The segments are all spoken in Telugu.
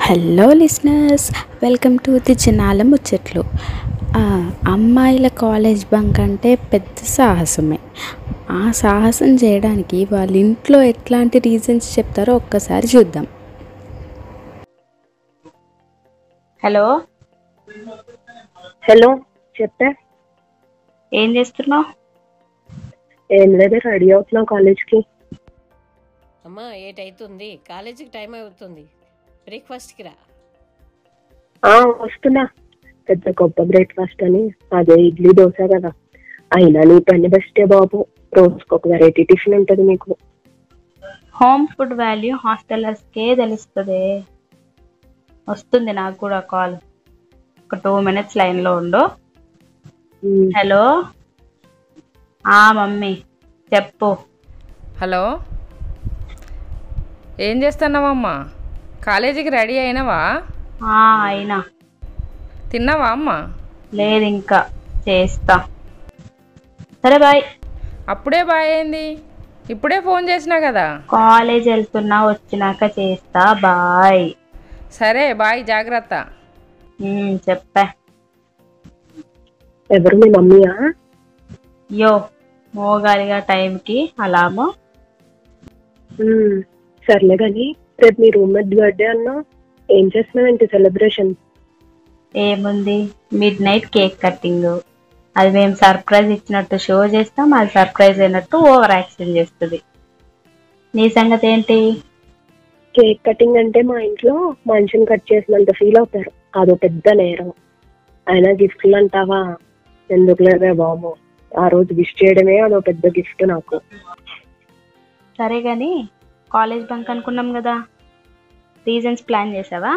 Hello listeners welcome to the జనాల ముచ్చట్లు ఆ, అమ్మాయిల కాలేజ్ బంక్ అంటే పెద్ద సాహసమే ఆ సాహసం చేయడానికి వాళ్ళ ఇంట్లో ఎట్లాంటి రీజన్స్ చెప్తారో ఒక్కసారి చూద్దాం హలో హలో చెప్పే ఏం చేస్తున్నావు ఏం లేదు రెడీ అవుతున్నావు కాలేజ్కి అమ్మా ఏట్ అవుతుంది కాలేజీకి టైం అవుతుంది బ్రేక్ఫాస్ట్కి రా ఆ వస్తున్నా పెద్ద గొప్ప బ్రేక్ఫాస్ట్ అని అదే ఇడ్లీ దోశ కదా అయినా నీ పని బెస్టే బాబు రోజుకి ఒక వెరైటీ టిఫిన్ ఉంటుంది మీకు హోమ్ ఫుడ్ వాల్యూ హాస్టలర్స్కే తెలుస్తుంది వస్తుంది నాకు కూడా కాల్ ఒక టూ మినిట్స్ లైన్లో ఉండు ఉమ్, హలో ఆ మమ్మీ చెప్పు హలో ఏం చేస్తున్నావమ్మా కాలేజీకి రెడీ అయినావా ఆ అయినా తిన్నావా అమ్మా లేదు ఇంకా చేస్తా సరే బాయ్ అప్పుడే బాయ్ అయింది ఇప్పుడే ఫోన్ చేసినా కదా కాలేజ్ వెళ్తున్నా వచ్చినాక చేస్తా బాయ్ సరే బాయ్ జాగ్రత్త ఉమ్, చెప్పా ఎవరు మీ మమ్మీయా యో మోగాలిగా టైంకి అలామో ఉమ్, సర్లే కానీ రేపు మీ రూమ్మేట్ బర్త్డే అన్నా ఏం చేస్తున్నావేంటి సెలబ్రేషన్ ఏముంది మిడ్ నైట్ కేక్ కట్టింగ్ అది మేము సర్ప్రైజ్ ఇచ్చినట్టు షో చేస్తాం అది సర్ప్రైజ్ అయినట్టు ఓవర్ యాక్షన్ చేస్తుంది నీ సంగతి ఏంటి కేక్ కటింగ్ అంటే మా ఇంట్లో మనిషిని కట్ చేసినంత ఫీల్ అవుతారు అదో పెద్ద నేరం అయినా గిఫ్ట్లు అంటావా ఎందుకు లేదే బాబు ఆ రోజు విష్ చేయడమే అదో పెద్ద గిఫ్ట్ నాకు సరే గాని కాలేజ్ బంక్ అనుకున్నాం కదా రీజన్స్ ప్లాన్ చేసావా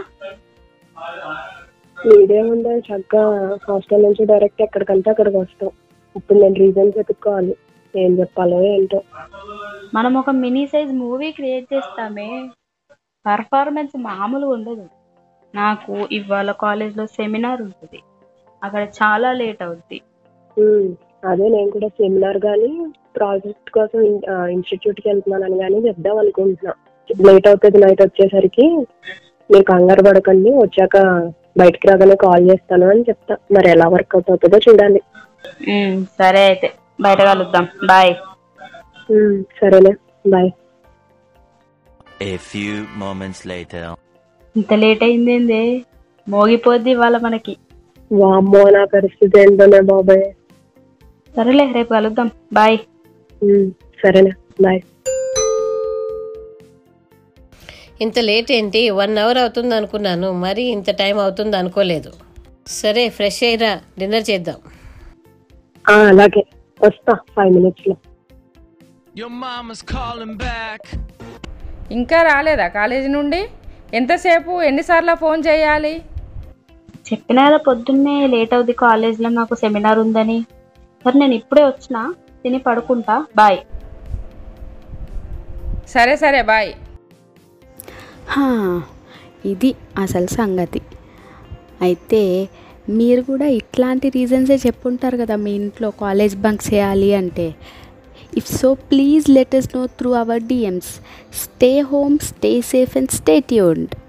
మీదేముందో చక్కగా హాస్టల్ నుంచి డైరెక్ట్ ఎక్కడికంటే అక్కడికి వస్తాం ఇప్పుడు నేను రీజన్స్ వెతుక్కోవాలి ఏం చెప్పాలో ఏంటో మనం ఒక మినీ సైజ్ మూవీ క్రియేట్ చేస్తామే పర్ఫార్మెన్స్ మామూలుగా ఉండదు నాకు ఇవాళ కాలేజ్లో సెమినార్ ఉంటుంది అక్కడ చాలా లేట్ అవుద్ది ఉమ్, అదే నేను కూడా సెమినార్ కానీ ప్రాజెక్ట్ కోసం ఇన్స్టిట్యూట్ కి వెళ్తున్నానని కానీ చెప్దాం అనుకుంటున్నా లేట్ అవుతుంది నైట్ వచ్చేసరికి మీరు కంగారు పడకండి వచ్చాక బయటికి రాగానే కాల్ చేస్తాను అని చెప్తా మరి ఎలా వర్కౌట్ అవుతుందో చూడాలి ఉమ్, సరే అయితే బయట కలుద్దాం బాయ్ ఉమ్, సరేలే bye A few moments later. ఇంత లేట్ అయిందేందే మోగిపోద్ది ఇవాళ మనకి వామ్మో నా పరిస్థితి ఏంటోనే బాబాయ్ సరేలే రేపు కలుద్దాం బాయ్ ఉమ్, సరేలే బాయ్ ఇంత లేట్ ఏంటి వన్ అవర్ అవుతుంది అనుకున్నాను మరి ఇంత టైం అవుతుంది అనుకోలేదు సరే ఫ్రెష్ అయ్యిరా డిన్నర్ చేద్దాం ఆ, అలాగే వస్తా ఫైవ్ మినిట్స్ లో Your mama's calling back. ఇంకా రాలేదా కాలేజీ నుండి ఎంతసేపు ఎన్నిసార్లు ఫోన్ చేయాలి చెప్పిన కదా పొద్దున్నే లేట్ అవుద్ది కాలేజ్లో నాకు సెమినార్ ఉందని మరి నేను ఇప్పుడే వచ్చిన తిని పడుకుంటా బాయ్ సరే సరే బాయ్ హా, ఇది అసలు సంగతి అయితే మీరు కూడా ఇట్లాంటి రీజన్సే చెప్పుంటారు కదా మీ ఇంట్లో కాలేజ్ బంక్ చేయాలి అంటే if so please let us know through our DMs stay home stay safe and stay tuned